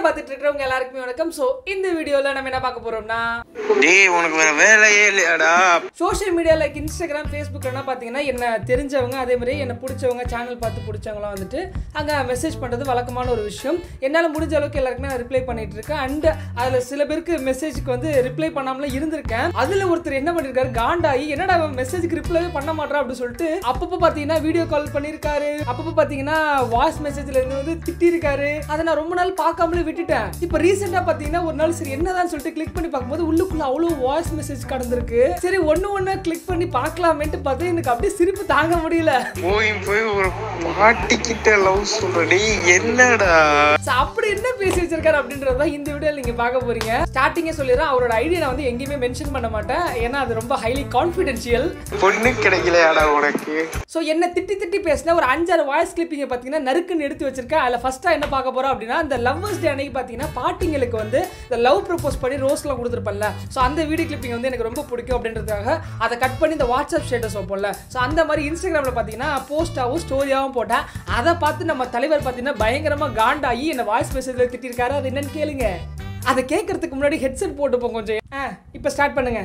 பார்த்துட்டு இருக்கிறவங்க எல்லாருக்குமே வணக்கம் ஸோ இந்த வீடியோவில் நம்ம என்ன பார்க்க போறோம்னா டேய் உனக்கு வேற வேலையே இல்லையாடா சோஷியல் மீடியா லைக் இன்ஸ்டாகிராம் ஃபேஸ்புக்லாம் பார்த்தீங்கன்னா என்ன தெரிஞ்சவங்க அதே மாதிரி என்ன பிடிச்சவங்க சேனல் பார்த்து பிடிச்சவங்களாம் வந்துட்டு அங்கே மெசேஜ் பண்ணுறது வழக்கமான ஒரு விஷயம் என்னால் முடிஞ்ச அளவுக்கு எல்லாருக்குமே நான் ரிப்ளை பண்ணிட்டு இருக்கேன் அண்ட் அதில் சில பேருக்கு மெசேஜுக்கு வந்து ரிப்ளை பண்ணாமல இருந்திருக்கேன் அதில் ஒருத்தர் என்ன பண்ணியிருக்காரு காண்டாயி என்னடா மெசேஜுக்கு ரிப்ளை பண்ண மாட்டா அப்படின்னு சொல்லிட்டு அப்பப்போ பார்த்தீங்கன்னா வீடியோ கால் பண்ணியிருக்காரு அப்பப்போ பார்த்தீங்கன்னா வாய்ஸ் மெசேஜ்ல இருந்து வந்து திட்டிருக்காரு அதை நான் ரொம்ப நாள் பார்க்காமலே விட்டுட்டேன் இப்போ ரீசெண்டாக பார்த்தீங்கன்னா ஒரு நாள் சரி என்னதான் சொல்லிட்டு கிளிக் பண்ணி பார்க்கும்போது உள்ளுக்குள்ள அவ்வளோ வாய்ஸ் மெசேஜ் கடந்திருக்கு சரி ஒன்று ஒன்று கிளிக் பண்ணி பார்க்கலாமேன்ட்டு பார்த்து எனக்கு அப்படியே சிரிப்பு தாங்க முடியல போய் போய் ஒரு பாட்டிக்கிட்ட லவ் சொல்ற டேய் என்னடா So, அப்படி என்ன பேசி வச்சிருக்காரு அப்படின்றத இந்த வீடியோல நீங்க பார்க்க போறீங்க ஸ்டார்டிங்கே சொல்லிடுறேன் அவரோட ஐடியா நான் வந்து எங்கேயுமே மென்ஷன் பண்ண மாட்டேன் ஏன்னா அது ரொம்ப ஹைலி கான்ஃபிடென்ஷியல் பொண்ணு கிடைக்கலையாடா உனக்கு ஸோ என்ன திட்டி திட்டி பேசின ஒரு அஞ்சாறு வாய்ஸ் கிளிப்பிங்க பார்த்தீங்கன்னா நறுக்குன்னு எடுத்து வச்சிருக்கேன் அதில் ஃபர்ஸ்ட்டாக என்ன பார்க்க போறோம் அப்படின்னா இந்த லவ்வர்ஸ் டே அன்னைக்கு பார்த்தீங்கன்னா பாட்டிங்களுக்கு வந்து இந்த லவ் ப்ரப்போஸ் பண்ணி ரோஸ்லாம் கொடுத்துருப்பல்ல ஸோ அந்த வீடியோ கிளிப்பிங் வந்து எனக்கு ரொம்ப பிடிக்கும் அப்படின்றதுக்காக அதை கட் பண்ணி இந்த வாட்ஸ்அப் ஸ்டேட்டஸ் வைப்போம்ல ஸோ அந்த மாதிரி இன்ஸ்டாகிராமில் பார்த்தீங்கன்னா போஸ்ட்டாகவும் ஸ்டோரியாகவும் போட்டேன் அதை பார்த்து நம்ம தலைவர் பார்த்தீங்கன்னா பயங்கரமாக காண்டாகி என்ன வாய்ஸ் மெசேஜில் திட்டிருக்காரு அது என்னன்னு கேளுங்க அதை கேட்கறதுக்கு முன்னாடி ஹெட்செட் போட்டுப்போம் கொஞ்சம் ஆ இப்போ ஸ்டார்ட் பண்ணுங்க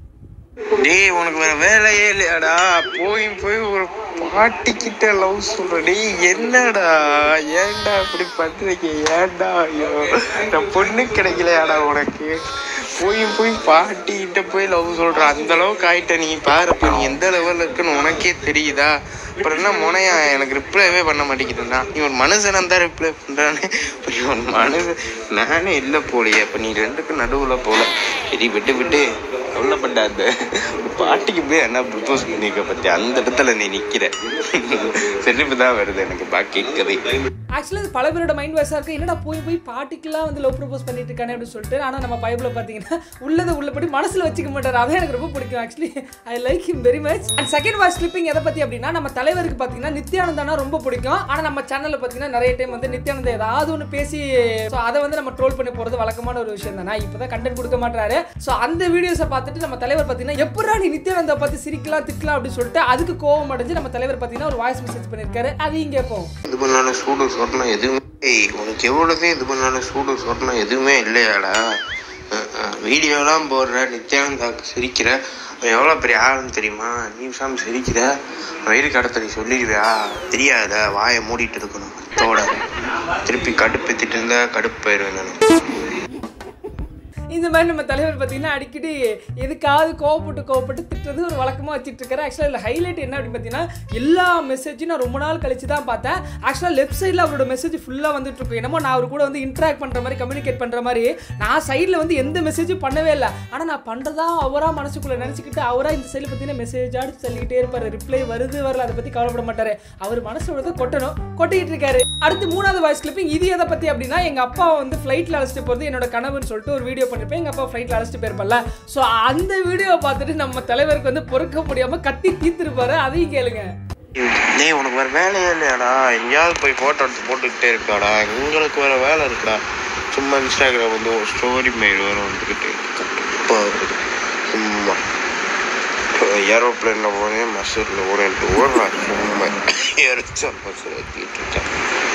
டேய் உனக்கு வேற வேலையே இல்லையாடா போய் போய் ஒரு பாட்டிக்கிட்ட லவ் சொல்ற டேய் என்னடா ஏன்டா இப்படி பண்றீங்க ஏன்டா ஐயோ நான் பொண்ணு கிடைக்கலையாடா உனக்கு போய் போய் பாட்டிக்கிட்ட போய் லவ் சொல்ற அந்த அளவுக்கு ஆயிட்ட நீ பாரு இப்ப நீ எந்த லெவல்ல இருக்குன்னு உனக்கே தெரியுதா அப்புறம் என்ன முனையா எனக்கு ரிப்ளைவே பண்ண மாட்டேங்கிறா நீ ஒரு மனுஷனா தான் ரிப்ளை பண்றானே இப்ப நீ ஒரு மனுஷன் நானே இல்லை போலையே அப்ப நீ ரெண்டுக்கும் நடுவுல போல சரி விட்டு விட்டு கவலைப்படாத பாட்டிக்கு போய் என்ன ப்ரப்போஸ் பண்ணிருக்க பத்தி அந்த இடத்துல நீ நிக்கிற சிரிப்பு தான் வருது எனக்கு பாக்கி கதை ஆக்சுவலாக இது பல பேரோட மைண்ட் வாய்ஸாக இருக்கு என்னடா போய் போய் பாட்டிக்கெல்லாம் வந்து லவ் ப்ரப்போஸ் பண்ணிட்டு இருக்கானே அப்படின்னு சொல்லிட்டு ஆனால் நம்ம பைபிள் பார்த்தீங்கன்னா உள்ளதை உள்ளபடி மனசில் வச்சுக்க மாட்டார் அதான் எனக்கு ரொம்ப பிடிக்கும் actually I like him very much and second voice clipping எதை பற்றி அப்படின்னா நம்ம தலைவருக்கு பார்த்தீங்கன்னா நித்யானந்தானா ரொம்ப பிடிக்கும் ஆனால் நம்ம சேனலில் பார்த்தீங்கன்னா நிறைய டைம் வந்து நித்யானந்தா ஏதாவது ஒன்று பேசி ஸோ அதை வந்து நம்ம ட்ரோல் பண்ணி போகிறது வழக்கமான ஒரு விஷயம் தானே இப்போ தான் கண்டென்ட் கொடுக்க மாட்டாரு ஸோ அந்த வீடியோஸை பார்த்துட்டு நம்ம தலைவர் பார்த்தீங்கன்னா எப்படா நீ நித்யானந்தா பார்த்து சிரிக்கலாம் திக்கலாம் அப்படின்னு சொல்லிட்டு அதுக்கு கோவம் அடைஞ்சு நம்ம தலைவர் பார்த்தீங்கன்னா ஒரு வாய்ஸ் மெசேஜ் பண்ணியிருக்காரு அதையும் கேட்போம் இது பண்ணாலும் சூடு சொரணம் எதுவுமே ஏய், உனக்கு எவ்வளவுதான் இது பண்ணாலும் சூடு சொரணம் எதுவுமே இல்லையாடா வீடியோலாம் போடுற நித்யானந்தாக்கு சிரிக்கிற அவன் எவ்வளோ பெரிய ஆளுன்னு தெரியுமா நீ சாமி சிரிக்கிற வயிறு கடத்த நீ சொல்லிடுவியா தெரியாத வாயை மூடிட்டு இருக்கணும் அத்தோட திருப்பி கடுப்பேத்திட்டு இருந்தா கடுப்பாயிருவேன் நான் இந்த மாதிரி நம்ம தலைவர் பார்த்தீங்கன்னா அடிக்கடி எதுக்காவது கோவப்பட்டு கோவப்பட்டு திட்டுறது ஒரு வழக்கமாக வச்சுட்டு இருக்காரு ஆக்சுவலாக இதில் ஹைலைட் என்ன அப்படின்னு பார்த்தீங்கன்னா எல்லா மெசேஜும் நான் ரொம்ப நாள் கழிச்சு தான் பார்த்தேன் ஆக்சுவலாக லெஃப்ட் சைடில் அவரோட மெசேஜ் ஃபுல்லாக வந்துட்டு இருக்கும் என்னமோ நான் அவர் கூட வந்து இன்ட்ராக்ட் பண்ணுற மாதிரி கம்யூனிகேட் பண்ணுற மாதிரி நான் சைடில் வந்து எந்த மெசேஜும் பண்ணவே இல்லை ஆனால் நான் பண்ணுறதா அவராக மனசுக்குள்ளே நினச்சிக்கிட்டு அவராக இந்த சைடில் பார்த்தீங்கன்னா மெசேஜ் அடிச்சு சொல்லிக்கிட்டே இருப்பார் ரிப்ளை வருது வரல அதை பற்றி கவலைப்பட மாட்டார் அவர் மனசோட கொட்டணும் கொட்டிக்கிட்டு இருக்காரு அடுத்து மூணாவது வாய்ஸ் கிளிப்பிங் இது எதை பற்றி அப்படின்னா எங்கள் அப்பா வந்து ஃப்ளைட்டில் அழைச்சிட்டு போகிறது என்னோட கனவுன்னு சொல்லிட்டு ஒரு வீடியோ பண்ணிருப்பேன் எங்கள் அப்பா ஃப்ளைட்டில் அழைச்சிட்டு போயிருப்பல ஸோ அந்த வீடியோ பார்த்துட்டு நம்ம தலைவருக்கு வந்து பொறுக்க முடியாமல் கத்தி தீர்த்துருப்பாரு அதையும் கேளுங்க டேய் உனக்கு வேற வேலையே இல்லையாடா எங்கேயாவது போய் ஃபோட்டோ எடுத்து போட்டுக்கிட்டே இருக்காடா எங்களுக்கு வேற வேலை இருக்குடா சும்மா இன்ஸ்டாகிராம் வந்து ஒரு ஸ்டோரி மெயில் வரும் வந்துக்கிட்டு கடுப்பா வருது சும்மா ஏரோப்ளேனில் போனேன் மசூரில் போனேன்ட்டு ஓடுறான் சும்மா எரிச்சா மசூர் ஏற்றிட்டு இருக்கேன்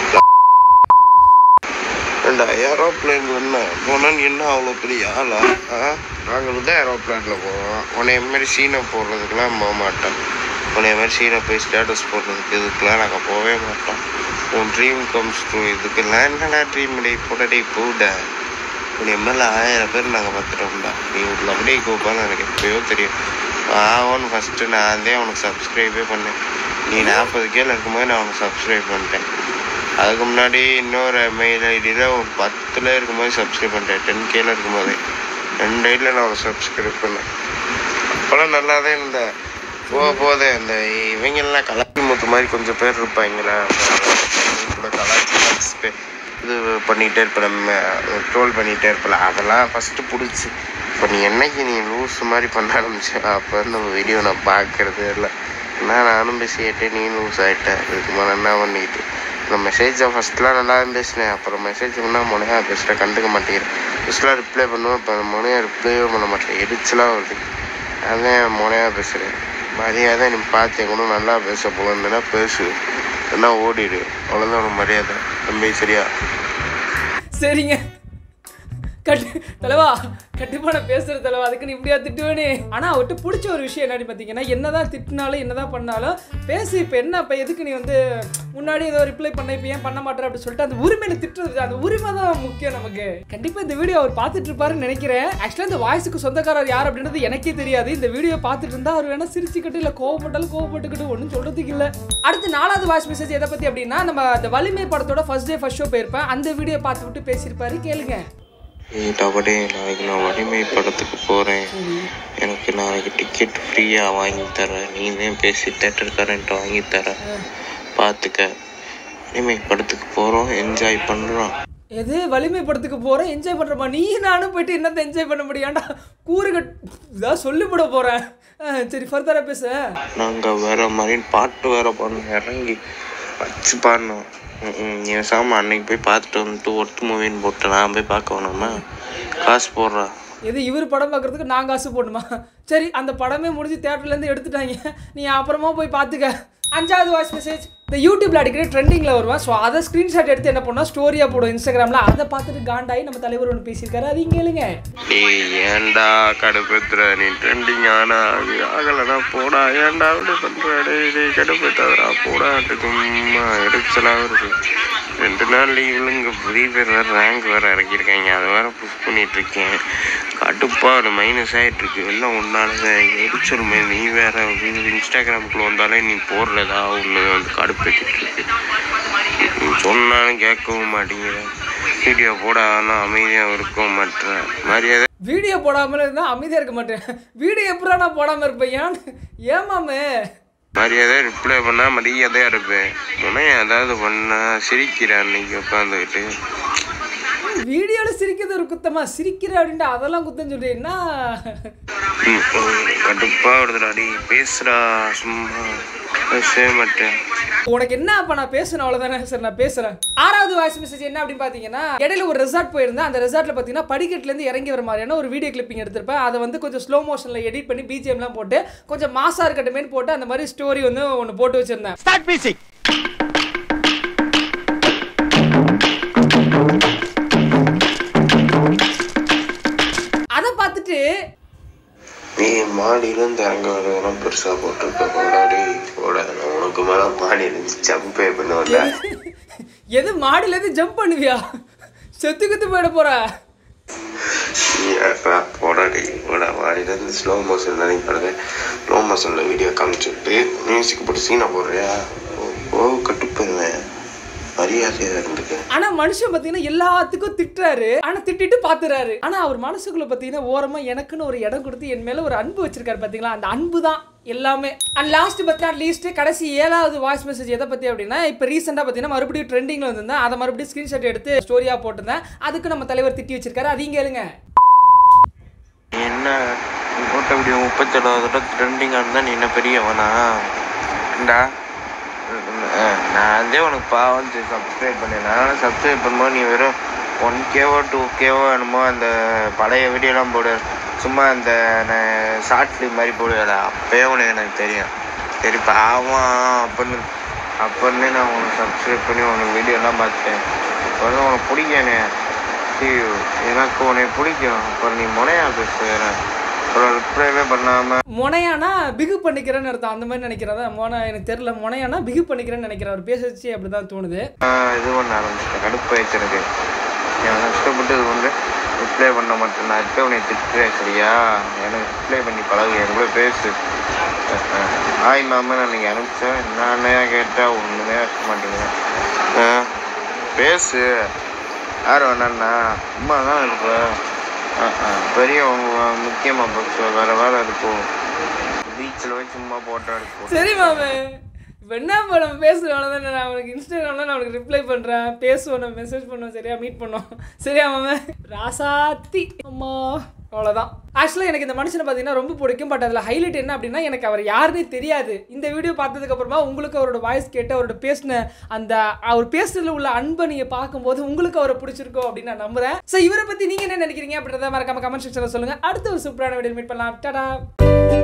ஏண்டா ஏரோப்ளேன் என்ன போனா நீ என்ன அவ்வளோ பெரிய ஆளா ஆ நாங்களும் தான் ஏரோப்ளேனில் போவோம் உன்னைய மாதிரி சீனை போடுறதுக்கெல்லாம் போக மாட்டோம் உன்னைய மாதிரி சீனை போய் ஸ்டேட்டஸ் போடுறதுக்கு இதுக்கெல்லாம் நாங்கள் போகவே மாட்டோம் உன் ட்ரீம் கம்ஸ் ட்ரூ இதுக்கெல்லாம் என்னடா ட்ரீம் டே போடடே போட உன்னை மேலே ஆயிரம் பேர் நாங்கள் பார்த்துட்டோம்டா நீ உள்ள அப்படியே கூப்பான்னு எனக்கு எப்பயோ தெரியும் ஆவோன்னு ஃபஸ்ட்டு நான் தான் உனக்கு சப்ஸ்கிரைபே பண்ணேன் நீ நாற்பது கீழே இருக்கும்போது நான் உனக்கு சப்ஸ்கிரைப் பண்ணிட்டேன் அதுக்கு முன்னாடி இன்னொரு மெயில் ஐடியில் ஒரு பத்தில் இருக்கும்போது சப்ஸ்கிரைப் பண்ணிட்டேன் டென் கேல இருக்கும்போது ரெண்டு ஐடியில் நான் ஒரு சப்ஸ்கிரைப் பண்ணேன் அப்போல்லாம் நல்லா தான் இருந்தேன் போக போதே இந்த இவங்கெல்லாம் கலாச்சி முத்து மாதிரி கொஞ்சம் பேர் இருப்பாங்களே கூட கலாச்சி கலாச்சி பே- இது பண்ணிகிட்டே இருப்பேன் ட்ரோல் பண்ணிகிட்டே இருப்பல அதெல்லாம் ஃபஸ்ட்டு பிடிச்சி இப்போ நீ என்னைக்கு நீ லூஸ் மாதிரி பண்ண ஆரம்பிச்ச அப்போ இந்த வீடியோ நான் பார்க்கறதே இல்லை என்ன நானும் பிஸி ஆகிட்டேன் நீ லூஸ் ஆகிட்டேன் இதுக்கு மேலே என்ன பண்ணிட்டு இந்த மெசேஜை ஃபஸ்ட்லாம் நல்லா தான் பேசினேன் அப்புறம் மெசேஜ் பண்ணால் முனையா பேசுகிறேன் கண்டுக்க மாட்டேங்கிறேன் ஃபஸ்ட்லாம் ரிப்ளை பண்ணுவேன் இப்போ முனையா ரிப்ளைவே பண்ண மாட்டேன் எரிச்சலாக வருது அதான் முனையா பேசுகிறேன் மரியாதை நீ பார்த்து கூட நல்லா பேச போகலன்னா பேசு என்ன ஓடிடு அவ்வளோதான் ஒரு மரியாதை தம்பி சரியா சரிங்க கட்டு தலைவா கண்டிப்பா நான் பேசுறது தலைவா அதுக்கு நீ இப்படியா திட்டுவேனே ஆனா அவர்கிட்ட பிடிச்ச ஒரு விஷயம் என்னன்னு பார்த்தீங்கன்னா என்னதான் திட்டினாலும் என்னதான் பண்ணாலும் பேசி இப்போ என்ன இப்போ எதுக்கு நீ வந்து முன்னாடி ஏதோ ரிப்ளை பண்ண இப்போ ஏன் பண்ண மாட்டேற அப்படின்னு சொல்லிட்டு அந்த உரிமையில திட்டுறது அந்த உரிமை தான் முக்கியம் நமக்கு கண்டிப்பா இந்த வீடியோ அவர் பார்த்துட்டு இருப்பாருன்னு நினைக்கிறேன் ஆக்சுவலாக இந்த வாய்ஸுக்கு சொந்தக்காரர் யார் அப்படின்றது எனக்கே தெரியாது இந்த வீடியோ பார்த்துட்டு இருந்தா அவர் வேணா சிரிச்சுக்கிட்டு இல்லை கோவப்பட்டாலும் கோவப்பட்டுக்கிட்டு ஒன்றும் சொல்றதுக்கு இல்லை அடுத்து நாலாவது வாய்ஸ் மெசேஜ் எதை பத்தி அப்படின்னா நம்ம அந்த வலிமை படத்தோட ஃபர்ஸ்ட் டே ஃபர்ஸ்ட் ஷோ போயிருப்பேன் அந்த வீடியோ பார்த்து விட்டு பேசியிருப்பாரு கேளுங்க ஏய் டபடே நாளைக்கு நான் வலிமை படத்துக்கு போகிறேன் எனக்கு நாளைக்கு டிக்கெட் ஃப்ரீயாக வாங்கி தரேன் நீனே பேசி தேட்டர் கரண்ட் வாங்கி தரேன் பார்த்துக்க வலிமை படத்துக்கு போகிறோம் என்ஜாய் பண்ணுறோம் எது வலிமை படத்துக்கு போறேன் என்ஜாய் பண்றப்பா நீ நானும் போயிட்டு என்னத்தை என்ஜாய் பண்ண முடியாண்டா கூறு கட் இதான் சொல்லிவிட போறேன் அஹ் சரி ஃபர்தரா பேச நாங்கள் வேற மாதிரி பாட்டு வேற பாடணும் இறங்கி வச்சு பாடணும் ம், ம். நீ சாம அன்னைக்கு போய் பார்த்துட்டு வந்துட்டு ஒட்டு மூவின்னு போட்டு நான் போய் பார்க்க வேணாமா காசு போடுறா எது இவர் படம் பார்க்கறதுக்கு நான் காசு போடணுமா சரி அந்த படமே முடிஞ்சு தேட்டர்லேருந்து எடுத்துட்டாங்க நீ அப்புறமா போய் பார்த்துக்க அஞ்சாவது வாய்ஸ் மெசேஜ் இந்த யூடியூப்ல அடிக்கடி ட்ரெண்டிங்கில் வருவான் ஸோ அதை ஸ்க்ரீன்ஷாட் எடுத்து என்ன பண்ணோம் ஸ்டோரியாக போடும் இன்ஸ்டாகிராமில் அதை பார்த்துட்டு காண்டாயி நம்ம தலைவர் ஒன்று பேசியிருக்காரு அதையும் கேளுங்க டேய் ஏன்டா கடுப்பேத்துற நீ ட்ரெண்டிங் ஆனா அது ஆகலனா போடா ஏன்டா அப்படி பண்ற டேய் டேய் கடுப்பேத்தாதடா போடா சும்மா எரிச்சலா இருக்கு ரெண்டு நாள் லீவ்ல இங்க புதிய பேர் வேற ரேங்க் வேற இறக்கியிருக்காங்க அதை வேற புஷ் பண்ணிட்டு இருக்கேன் கடுப்பா அது மைனஸ் ஆயிட்டு இருக்கு எல்லாம் உன்னால எரிச்சல் மே- நீ வேற இன்ஸ்டாகிராமுக்குள்ள வந்தாலே நீ போடுறதா ஒண்ணு வந்து கடுப்பேத்திட்டு இருக்கு நீ சொன்னாலும் கேட்கவும் மாட்டேங்கிற வீடியோ போடாதனா அமைதியாக இருக்கவும் மாட்டேன் மரியாதை வீடியோ போடாமல் இருந்தால் அமைதியாக இருக்க மாட்டேன் வீடியோ எப்படா நான் போடாமல் இருப்பேன் ஏன் ஏமாமே மரியாதை ரிப்ளை பண்ணா மரியாதையாக இருப்பேன் முனைய ஏதாவது பண்ணா சிரிக்கிறேன் அன்னைக்கு உட்காந்துக்கிட்டு வீடியோவில் சிரிக்கிறது ஒரு குத்தமா சிரிக்கிற அப்படின்ட்டு அதெல்லாம் குத்தம் சொல்றீங்கன்னா கடுப்பா வருதுடா டேய் பேசுடா சும்மா பேசவே மாட்டேன் உனக்கு என்ன அப்ப நான் பேசணும் அவ்வளவுதானே சார் நான் பேசுறேன் ஆறாவது வாய்ஸ் மெசேஜ் என்ன அப்படின்னு பாத்தீங்கன்னா இடையில ஒரு ரெசார்ட் போயிருந்தேன் அந்த ரெசார்ட்ல பாத்தீங்கன்னா படிக்கட்டுல இருந்து இறங்கி வர மாதிரியான ஒரு வீடியோ கிளிப்பிங் எடுத்திருப்பேன் அதை வந்து கொஞ்சம் ஸ்லோ மோஷன்ல எடிட் பண்ணி பிஜிஎம்லாம் போட்டு கொஞ்சம் மாசா இருக்கட்டுமேனு போட்டு அந்த மாதிரி ஸ்டோரி வந்து ஒன்று போட்டு வச்சிருந்தேன் Start music. அதை பார்த்துட்டு நீ மாடியிலேருந்து இறங்க வரதெல்லாம் பெருசாக போட்டிருக்க போடாடி போட நான் உனக்கு மேலே மாடி இருந்து ஜம்பே பண்ணுவேன்ல எது மாடியில இருந்து ஜம்ப் பண்ணுவியா செத்து குத்து போயிட போற நீ ஏறா போடாடி போட மாடியிலேருந்து ஸ்லோ மோஷன் தான் நீ படுது ஸ்லோ மோஷனில் வீடியோ காமிச்சுட்டு மியூசிக் போட்டு சீனை போடுறியா ஓ, ஓ கட்டுப்பேன் மரியாதையாக இருந்துக்க ஆனா மனுஷன் பாத்தீங்கன்னா எல்லாத்துக்கும் திட்டுறாரு ஆனா திட்டிட்டு பாத்துறாரு ஆனா அவர் மனசுக்குள்ள பாத்தீங்கன்னா ஓரமா எனக்குன்னு ஒரு இடம் கொடுத்து என் மேல ஒரு அன்பு வச்சிருக்காரு பாத்தீங்களா அந்த அன்பு தான் எல்லாமே and last but not least கடைசி ஏழாவது வாய்ஸ் மெசேஜ் எதை பத்தி அப்படின்னா இப்போ ரீசெண்டாக பார்த்தீங்கன்னா மறுபடியும் ட்ரெண்டிங்ல வந்திருந்தேன் அதை மறுபடியும் ஸ்கிரீன்ஷாட் எடுத்து ஸ்டோரியா போட்டிருந்தேன் அதுக்கு நம்ம தலைவர் திட்டி வச்சிருக்காரு அதையும் கேளுங்க நீ என்ன நீ போட்ட வீடியோ முப்பத்தேழாவது தடவை ட்ரெண்டிங்காக இருந்தால் நீ என்ன பெரியவனா ஏண்டா அஹ் நான் வந்து உனக்கு பாவம் சப்ஸ்கிரைப் பண்ணேன் நானும் சப்ஸ்கிரைப் பண்ணும்போது நீ வெறும் ஒன் கேவோ டூ கேவோ என்னமோ அந்த பழைய வீடியோலாம் போடு சும்மா அந்த ஷார்ட் ஃபிலிம் மாதிரி போடுவேடா அப்பயே உனக்கு எனக்கு தெரியும் சரி பாவம் அப்படின்னு அப்படின்னு நான் உனக்கு சப்ஸ்கிரைப் பண்ணி உனக்கு வீடியோலாம் பார்த்தேன் வந்து உனக்கு பிடிக்கணே ஐயோ எனக்கு உன்னை பிடிக்கும் அப்புறம் நீ முனையா பேசுகிற அப்புறம் ரிப்ளைவே பண்ணாமல் முனையானா பிகு பண்ணிக்கிறேன்னு அர்த்தம் அந்த மாதிரி நினைக்கிறதா மொன எனக்கு தெரியல முனையானா பிகு பண்ணிக்கிறேன்னு நினைக்கிறேன் அவர் பேச வச்சு அப்படிதான் தோணுது இது பண்ண ஆரம்பிச்சிட்டேன் கடுப்பாயிடுச்சு எனக்கு நான் கஷ்டப்பட்டு இது வந்து ரிப்ளை பண்ண மாட்டேன் நான் ரிப்ளை உன்னை திட்டுறேன் சரியா எனக்கு ரிப்ளை பண்ணி பழகு என் கூட பேசு அஹ் அஹ். ஹாய் மாமா நான் நீங்கள் அனுப்பிச்சேன் என்னன்னே கேட்டால் ஒன்றுமே இருக்க மாட்டேங்க ஆ, பேசு யார் வேணாண்ணா அம்மா தான் இருப்பேன் பெரியவங்க முக்கியமாக போச்சு வேறு வேலை இருக்கும் பீச்சில் போய் சும்மா போட்டோ எடுப்போம் சரி மாமே இப்போ என்ன இப்போ நம்ம பேசுகிறோம் தானே நான் அவனுக்கு இன்ஸ்டாகிராமில் நான் அவனுக்கு ரிப்ளை பண்ணுறேன் பேசுவோம் நம்ம மெசேஜ் பண்ணுவோம் சரியா மீட் பண்ணோம் சரியா மாமே ராசாத்தி அம்மா அவ்வளோதான் ஆக்சுவலாக எனக்கு இந்த மனுஷனை பார்த்தீங்கன்னா ரொம்ப பிடிக்கும் பட் அதில் ஹைலைட் என்ன அப்படின்னா எனக்கு அவர் யாருன்னே தெரியாது இந்த வீடியோ பார்த்ததுக்கு அப்புறமா உங்களுக்கு அவரோட வாய்ஸ் கேட்டு அவரோட பேசின அந்த அவர் பேசுறதுல உள்ள அன்பை நீங்கள் பார்க்கும்போது உங்களுக்கு அவரை பிடிச்சிருக்கோம் அப்படின்னு நான் நம்புறேன் ஸோ இவரை பற்றி நீங்கள் என்ன நினைக்கிறீங்க அப்படின்றத மறக்காம கமெண்ட் செக்ஷனில் சொல்லுங்கள் அடுத்த ஒரு சூப்பரான வீடியோ மீட் பண்ணலாம் டாடா